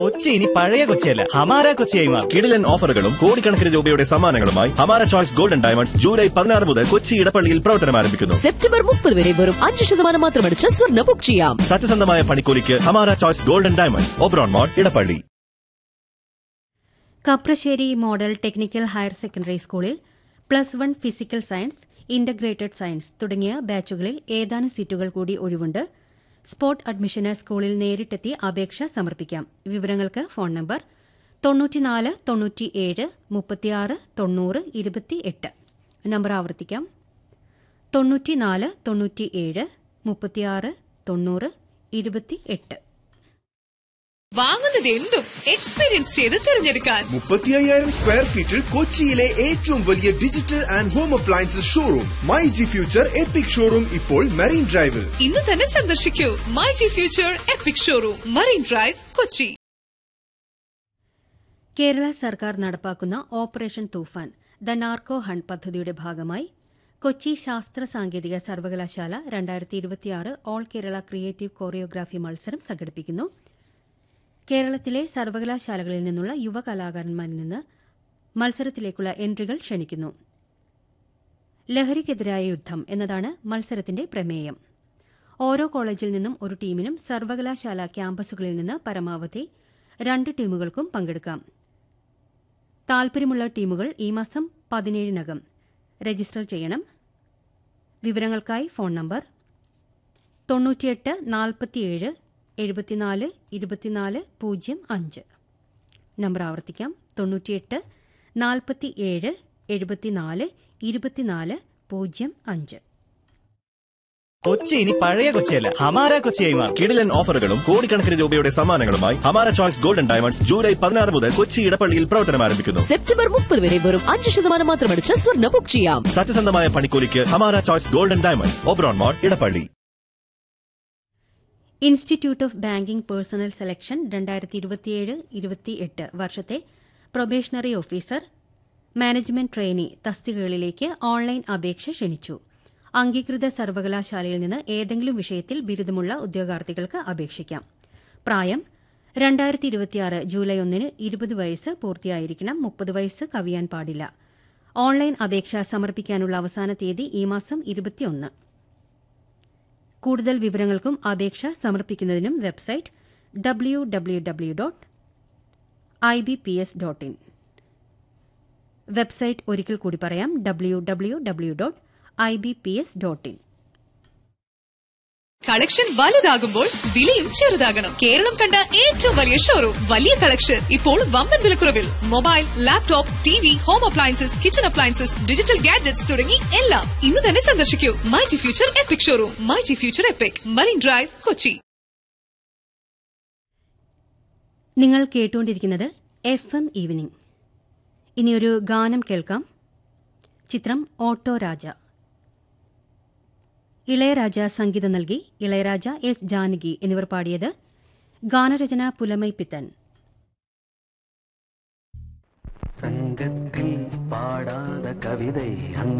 കൊച്ചി ഇനി പഴയ കൊച്ചിയല്ല ഹമാര കൊച്ചിയായി മാറും കിടിലൻ ഓഫറുകളും കോടിക്കണക്കിന് രൂപയുടെ സമ്മാനങ്ങളുമായി ഹമാര ചോയ്സ് ഗോൾഡൻ ഡയമണ്ട്സ് ജൂലൈ പതിനാറ് മുതൽ കൊച്ചി ഇടപ്പള്ളിയിൽ പ്രവർത്തനം ആരംഭിക്കുന്നു സെപ്റ്റംബർ മുപ്പത് വരെ വെറും അഞ്ച് ശതമാനം മാത്രമടിച്ച് സ്വർണ്ണ ബുക്ക് ചെയ്യാം സത്യസന്ധമായ പണിക്കൂലിക്ക് Hamara choice golden diamonds Oberon mall Edappally Kaprassery model technical higher secondary സ്കൂളിൽ plus one physical science integrated science തുടങ്ങിയ ബാച്ചുകളിൽ ഏതാനും സീറ്റുകൾ കൂടി ഒഴിവുണ്ട് സ്പോട്ട് അഡ്മിഷന് സ്കൂളിൽ നേരിട്ടെത്തി അപേക്ഷ സമർപ്പിക്കാം വിവരങ്ങൾക്ക് ഫോൺ നമ്പർ തൊണ്ണൂറ്റിനാല് തൊണ്ണൂറ്റിയേഴ് മുപ്പത്തിയാറ് തൊണ്ണൂറ് ഇരുപത്തിയെട്ട് നമ്പർ ആവർത്തിക്കാം തൊണ്ണൂറ്റിനാല് തൊണ്ണൂറ്റിയേഴ് മുപ്പത്തിയാറ് തൊണ്ണൂറ് ഇരുപത്തിയെട്ട് വാങ്ങുന്നത് എന്തും എക്സ്പീരിയൻസ് ചെയ്ത് തിരഞ്ഞെടുക്കാൻ മുപ്പത്തി അയ്യായിരം സ്ക്വയർ ഫീറ്റിൽ കൊച്ചിയിലെ ഏറ്റവും വലിയ digital and home appliances showroom my G future epic showroom ഇപ്പോൾ മെറീൻ ഡ്രൈവിൽ ഇന്ന് തന്നെ സന്ദർശിക്കൂ my G future epic showroom marine drive Kochi Kerala സർക്കാർ നടപ്പാക്കുന്ന operation Toofan the narco hunt പദ്ധതിയുടെ ഭാഗമായി കൊച്ചി ശാസ്ത്ര സാങ്കേതിക സർവകലാശാല രണ്ടായിരത്തി ഇരുപത്തിയാറ് ഓൾ കേരള ക്രിയേറ്റീവ് കോറിയോഗ്രാഫി മത്സരം സംഘടിപ്പിക്കുന്നു കേരളത്തിലെ സർവകലാശാലകളിൽ നിന്നുള്ള യുവ കലാകാരന്മാരിൽ നിന്ന് മത്സരത്തിലേക്കുള്ള എൻട്രികൾ ക്ഷണിക്കുന്നു ലഹരിക്കെതിരായ യുദ്ധം എന്നതാണ് മത്സരത്തിന്റെ പ്രമേയം ഓരോ കോളേജിൽ നിന്നും ഒരു ടീമിനും സർവകലാശാല ക്യാമ്പസുകളിൽ നിന്ന് പരമാവധി രണ്ട് ടീമുകൾക്കും പങ്കെടുക്കാം താൽപര്യമുള്ള ടീമുകൾ ഈ മാസം പതിനേഴിനകം രജിസ്റ്റർ ചെയ്യണം വിവരങ്ങൾക്കായി ഫോൺ നമ്പർ തൊണ്ണൂറ്റിയെട്ട് നാൽപ്പത്തിയേഴ് എഴുപത്തിനാല് ഇരുപത്തിനാല് പൂജ്യം അഞ്ച് നമ്പർ ആവർത്തിക്കാം തൊണ്ണൂറ്റിയെട്ട് നാൽപ്പത്തിയേഴ് എഴുപത്തിനാല് ഇരുപത്തിനാല് പൂജ്യം അഞ്ച് കൊച്ചി ഇനി പഴയ കൊച്ചിയല്ല ഹമാര കൊച്ചിയായി മാറും കിടിലൻ ഓഫറുകളും കോടിക്കണക്കിന് രൂപയുടെ സമ്മാനങ്ങളുമായി ഹമാര ചോയ്സ് ഗോൾഡൻ ഡയമണ്ട്സ് ജൂലൈ പതിനാറ് മുതൽ കൊച്ചി ഇടപ്പള്ളിയിൽ പ്രവർത്തനം ആരംഭിക്കുന്നു സെപ്റ്റംബർ മുപ്പത് വരെ വെറും അഞ്ച് ശതമാനം മാത്രമടിച്ച് സ്വർണ്ണ ബുക്ക് ചെയ്യാം സത്യസന്ധമായ പണിക്കൂലിക്ക് Hamara choice golden diamonds Oberon mall Edappally institute of banking personnel selection രണ്ടായിരത്തി ഇരുപത്തിയേഴ് ഇരുപത്തിയെട്ട് വർഷത്തെ പ്രൊബേഷണറി ഓഫീസർ മാനേജ്മെന്റ് ട്രെയിനി തസ്തികകളിലേക്ക് ഓൺലൈൻ അപേക്ഷ ക്ഷണിച്ചു അംഗീകൃത സർവകലാശാലയിൽ നിന്ന് ഏതെങ്കിലും വിഷയത്തിൽ ബിരുദമുള്ള ഉദ്യോഗാർത്ഥികൾക്ക് അപേക്ഷിക്കാം പ്രായം രണ്ടായിരത്തി ഇരുപത്തിയാറ് ജൂലൈ ഒന്നിന് ഇരുപത് വയസ്സ് പൂർത്തിയായിരിക്കണം മുപ്പത് വയസ്സ് കവിയാൻ പാടില്ല ഓൺലൈൻ അപേക്ഷ സമർപ്പിക്കാനുള്ള അവസാന തീയതി ഈ മാസം ഇരുപത്തിയൊന്ന് കൂടുതൽ വിവരങ്ങൾക്കും അപേക്ഷ സമർപ്പിക്കുന്നതിനും website W W W dot I B P S dot in website ഒരിക്കൽ കൂടി പറയാം W W W dot I B P S dot in collection വലുതാകുമ്പോൾ വിലയും ചെറുതാകണം കേരളം കണ്ട ഏറ്റവും വലിയ ഷോറൂം വലിയ കളക്ഷൻ ഇപ്പോൾ വമ്പൻ വിലക്കുറവിൽ mobile laptop T V home appliances kitchen appliances digital gadgets തുടങ്ങി എല്ലാം ഇന്ന് തന്നെ സന്ദർശിക്കൂ my G future epic showroom my G future epic marine drive Kochi നിങ്ങൾ കേട്ടുകൊണ്ടിരിക്കുന്നത് എഫ് എം ഈവനിംഗ് ഇനിയൊരു ഗാനം കേൾക്കാം ചിത്രം ഓട്ടോ രാജ ഇളയരാജ സംഗീതം നൽകി ഇളയരാജ എസ് ജാനകി എന്നിവർ പാടിയത് ഗാനരചന പുലമൈ പിത്തൻ സംഘത്തിൽ പാടാத കവിதை